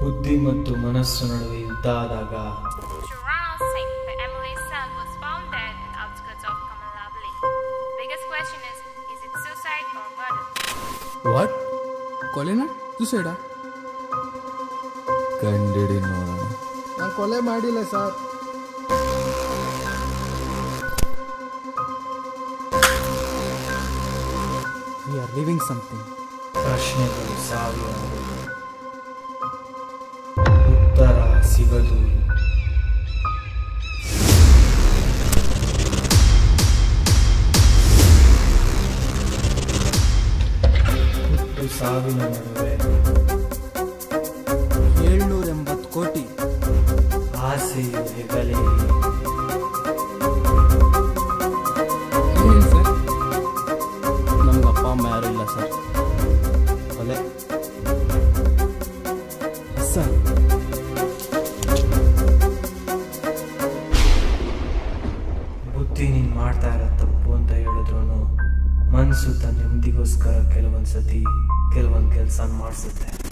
ಬುದ್ಧಿ ಮತ್ತು ಮನಸ್ಸು ನಡುವೆ ಯುದ್ಧ ಆದಾಗ Ronald Singh, the MLA's son, was found dead in the outskirts of Kamalabali. Biggest question is, is it suicide or murder? What ಕೊಲೆನಾ ಸುಸೈಡಾ ಕಂಡಿಡಿ ನೋಡೋಣ ನಾನು ಕೊಲೆ ಮಾಡಿಲ್ಲ sir we are living something ಪ್ರಶ್ನೆಗಳು ಸಾವಿರ ಉತ್ತರ ಸಿಗದು ಹುಟ್ಟು ಸಾವಿನ ನಡುವೆ ಏಳ್ನೂರ ಎಂಬತ್ತು ಕೋಟಿ ಆಸೆಯು ಹೆಗಲೇ ಏನೇನು ಸರ್ ನಮ್ಗೆ ಅಪ್ಪ ಅಮ್ಮ ಯಾರು ಇಲ್ಲ ಸರ್ ಕೊಲೆ ಸರ್ ಬುದ್ಧಿ ನೀನ್ ಮಾಡ್ತಾ ಇರೋ ತಪ್ಪು ಅಂತ ಹೇಳಿದ್ರು ಮನ್ಸು ತನ್ನ ನೆಮ್ಮದಿಗೋಸ್ಕರ ಕೆಲವೊಂದ್ಸತಿ ಕೆಲವೊಂದು ಕೆಲಸ ಮಾಡಿಸುತ್ತೆ